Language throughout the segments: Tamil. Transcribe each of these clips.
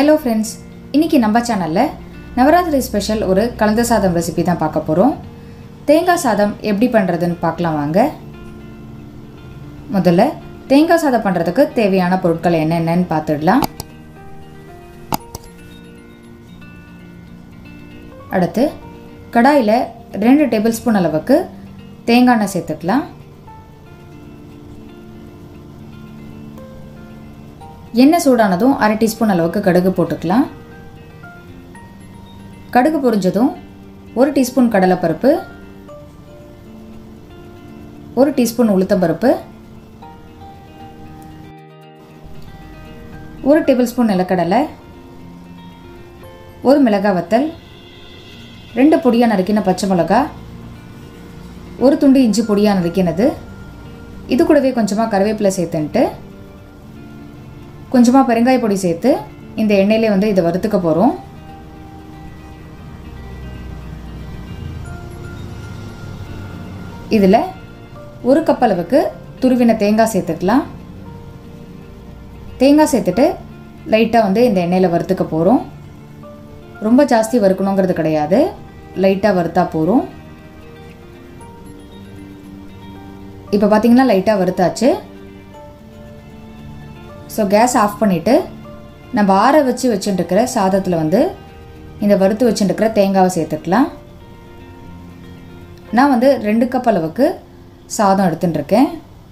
ஹலோ ஃப்ரெண்ட்ஸ் இன்றைக்கி நம்ம சேனலில் நவராத்திரி ஸ்பெஷல் ஒரு கலந்த சாதம் ரெசிபி தான் பார்க்க போகிறோம் தேங்காய் சாதம் எப்படி பண்ணுறதுன்னு பார்க்கலாம் வாங்க முதல்ல தேங்காய் சாதம் பண்ணுறதுக்கு தேவையான பொருட்கள் என்னென்னன்னு பார்த்துடலாம் அடுத்து கடாயில் ரெண்டு டேபிள் ஸ்பூன் அளவுக்கு தேங்காய் எண்ணெய் சேர்த்துக்கலாம் எண்ணெய் சூடானதும் அரை டீஸ்பூன் அளவுக்கு கடுகு போட்டுக்கலாம் கடுகு பொரிஞ்சதும் ஒரு டீஸ்பூன் கடலைப்பருப்பு ஒரு டீஸ்பூன் உளுத்தம்பருப்பு ஒரு டேபிள் ஸ்பூன் நிலக்கடலை ஒரு மிளகாய் வத்தல் ரெண்டு பொடியாக நறுக்கின பச்சை மிளகா ஒரு துண்டு இஞ்சி பொடியாக நறுக்கினது இது கூடவே கொஞ்சமாக கருவேப்பிலை சேர்த்துன்ட்டு கொஞ்சமாக பெருங்காய பொடி சேர்த்து இந்த எண்ணெயிலே வந்து இதை வறுத்துக்க போகிறோம் இதில் ஒரு கப் அளவுக்கு துருவின தேங்காய் சேர்த்துக்கலாம் தேங்காய் சேர்த்துட்டு லைட்டாக வந்து இந்த எண்ணெயில் வறுத்துக்க போகிறோம் ரொம்ப ஜாஸ்தி வறுக்கணுங்கிறது கிடையாது லைட்டாக வறுத்தா போகிறோம் இப்போ பார்த்தீங்கன்னா லைட்டாக வறுத்தாச்சு ஸோ கேஸ் ஆஃப் பண்ணிவிட்டு நம்ம ஆற வச்சு வச்சுட்டுருக்கிற சாதத்தில் வந்து இந்த வறுத்து வச்சுட்டுருக்கிற தேங்காவை சேர்த்துக்கலாம் நான் வந்து ரெண்டு கப் அளவுக்கு சாதம் எடுத்துட்டுருக்கேன்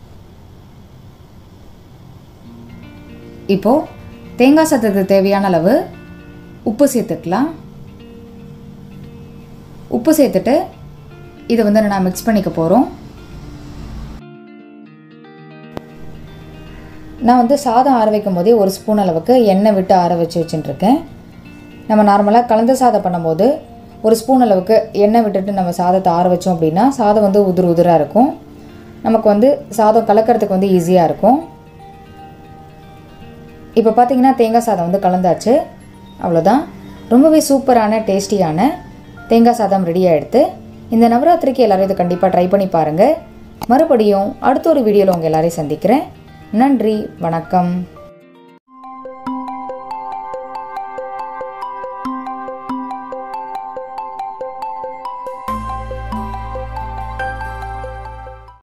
இப்போது தேங்காய் சாதத்துக்கு தேவையான அளவு உப்பு சேர்த்துக்கலாம் உப்பு சேர்த்துட்டு இதை வந்து நான் மிக்ஸ் பண்ணிக்க போகிறோம் நான் வந்து சாதம் ஆற வைக்கும் போதே ஒரு ஸ்பூன் அளவுக்கு எண்ணெய் விட்டு ஆற வச்சு வச்சுட்டுருக்கேன் நம்ம நார்மலாக கலந்த சாதம் பண்ணும்போது ஒரு ஸ்பூன் அளவுக்கு எண்ணெய் விட்டுட்டு நம்ம சாதத்தை ஆற வச்சோம் அப்படின்னா சாதம் வந்து உதிர் உதிராக இருக்கும் நமக்கு வந்து சாதம் கலக்கிறதுக்கு வந்து ஈஸியாக இருக்கும் இப்போ பார்த்தீங்கன்னா தேங்காய் சாதம் வந்து கலந்தாச்சு அவ்வளோதான் ரொம்பவே சூப்பரான டேஸ்டியான தேங்காய் சாதம் ரெடி ஆகிடுது இந்த நவராத்திரிக்கு எல்லோரும் இதை கண்டிப்பாக ட்ரை பண்ணி பாருங்கள் மறுபடியும் அடுத்த ஒரு வீடியோவில் உங்கள் எல்லாரையும் சந்திக்கிறேன் நன்றி வணக்கம்